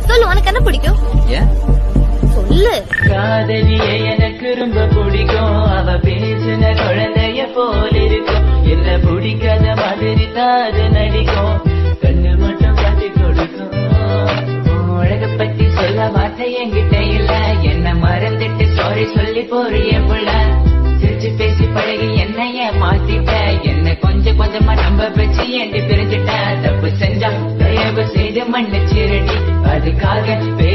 சொல்லு உனக்கு என்ன பிடிக்கும் ஏன் சொல்லு காதலியே எனக்கு ரொம்ப பிடிக்கும் அவ பேசின குழந்தைய போல இருக்கும் என்ன பிடிக்காத மாதிரி தான் அது நடிக்கும் கண்ணு மட்டும் காட்டி கொடுக்கும் உன் அழக பத்தி சொல்ல வார்த்தை என்கிட்ட இல்ல என்ன மறந்துட்டு சாரி சொல்லி போறிய புள்ள சிரிச்சு பேசி பழகி என்னைய மாத்திட்ட என்ன கொஞ்சம் கொஞ்சமா நம்ப வச்சு என்கிட்ட பிரிஞ்சுட்ட தப்பு செஞ்சா தயவு செய்து மன்னிச்சிரடி அதுக்காக